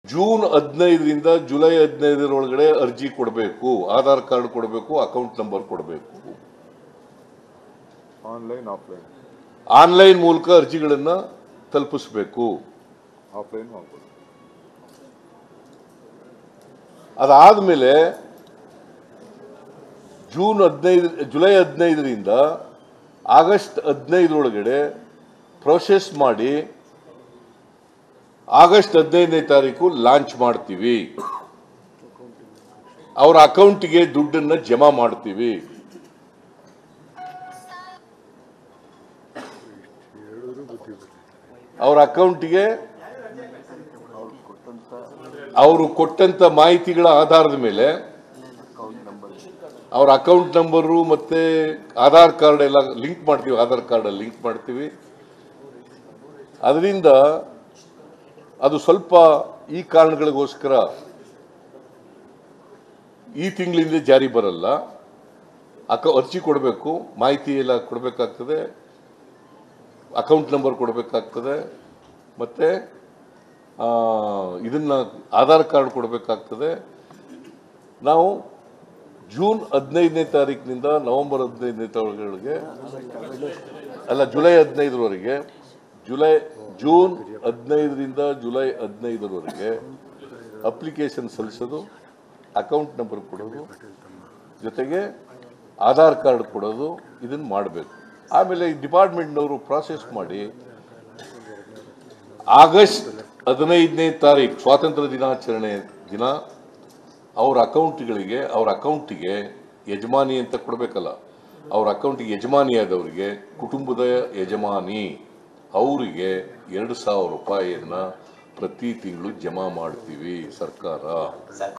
June ಹದಿನೈದರಿಂದ July ಹದಿನೈದರೊಳಗಡೆ ಅರ್ಜಿ ಕೊಡಬೇಕು ಆಧಾರ್ ಕಾರ್ಡ್ ಕೊಡಬೇಕು ಅಕೌಂಟ್ ನಂಬರ್ ಕೊಡಬೇಕು ಆನ್ಲೈನ್ ಆಫ್ಲೈನ್ ಆನ್ಲೈನ್ ಮೂಲಕ ಅರ್ಜಿಗಳನ್ನ ತಲುಪಿಸ್ಬೇಕು ಆಫ್ಲೈನ್ ಮಾಡ್ಬೋದು ಅದಾದ್ಮೇಲೆ ಜೂನ್ ಹದಿನೈದು ಜುಲೈ ಹದಿನೈದರಿಂದ ಆಗಸ್ಟ್ ಹದಿನೈದರೊಳಗಡೆ ಪ್ರೋಸೆಸ್ ಮಾಡಿ ಆಗಸ್ಟ್ ಹದಿನೈದನೇ ತಾರೀಕು ಲಾಂಚ್ ಮಾಡ್ತೀವಿ ಅವರ ಅಕೌಂಟ್ಗೆ ದುಡ್ಡನ್ನ ಜಮಾ ಮಾಡ್ತೀವಿ ಅವರ ಅಕೌಂಟ್ಗೆ ಅವರು ಕೊಟ್ಟಂತ ಮಾಹಿತಿಗಳ ಆಧಾರದ ಮೇಲೆ ಅವ್ರ ಅಕೌಂಟ್ ನಂಬರು ಮತ್ತೆ ಆಧಾರ್ ಕಾರ್ಡ್ ಎಲ್ಲ ಲಿಂಕ್ ಮಾಡ್ತೀವಿ ಆಧಾರ್ ಕಾರ್ಡ್ ಲಿಂಕ್ ಮಾಡ್ತೀವಿ ಅದರಿಂದ ಅದು ಸ್ವಲ್ಪ ಈ ಕಾರಣಗಳಿಗೋಸ್ಕರ ಈ ತಿಂಗಳಿಂದ ಜಾರಿ ಬರಲ್ಲ ಅಕ ಅರ್ಜಿ ಕೊಡಬೇಕು ಮಾಹಿತಿ ಎಲ್ಲ ಕೊಡಬೇಕಾಗ್ತದೆ ಅಕೌಂಟ್ ನಂಬರ್ ಕೊಡಬೇಕಾಗ್ತದೆ ಮತ್ತೆ ಆ, ಇದನ್ನ ಆಧಾರ್ ಕಾರ್ಡ್ ಕೊಡಬೇಕಾಗ್ತದೆ ನಾವು ಜೂನ್ ಹದಿನೈದನೇ ತಾರೀಕಿನಿಂದ ನವೆಂಬರ್ ಹದಿನೈದನೇ ತಾರೀಕಿಗೆ ಅಲ್ಲ ಜುಲೈ ಹದಿನೈದರವರೆಗೆ ಜುಲೈ ಜೂನ್ ಹದಿನೈದರಿಂದ ಜುಲೈ ಹದಿನೈದರವರೆಗೆ ಅಪ್ಲಿಕೇಶನ್ ಸಲ್ಲಿಸೋದು ಅಕೌಂಟ್ ನಂಬರ್ ಕೊಡೋದು ಜೊತೆಗೆ ಆಧಾರ್ ಕಾರ್ಡ್ ಕೊಡೋದು ಇದನ್ನು ಮಾಡಬೇಕು ಆಮೇಲೆ ಈ ಡಿಪಾರ್ಟ್ಮೆಂಟ್ನವರು ಪ್ರಾಸೆಸ್ ಮಾಡಿ ಆಗಸ್ಟ್ ಹದಿನೈದನೇ ತಾರೀಕು ಸ್ವಾತಂತ್ರ್ಯ ದಿನಾಚರಣೆ ದಿನ ಅವ್ರ ಅಕೌಂಟ್ಗಳಿಗೆ ಅವ್ರ ಅಕೌಂಟಿಗೆ ಯಜಮಾನಿ ಅಂತ ಕೊಡಬೇಕಲ್ಲ ಅವ್ರ ಅಕೌಂಟಿಗೆ ಯಜಮಾನಿಯಾದವರಿಗೆ ಕುಟುಂಬದ ಯಜಮಾನಿ ಅವರಿಗೆ ಎರಡು ಸಾವಿರ ರೂಪಾಯಿಯನ್ನ ಪ್ರತಿ ತಿಂಗಳು ಜಮಾ ಮಾಡ್ತೀವಿ ಸರ್ಕಾರ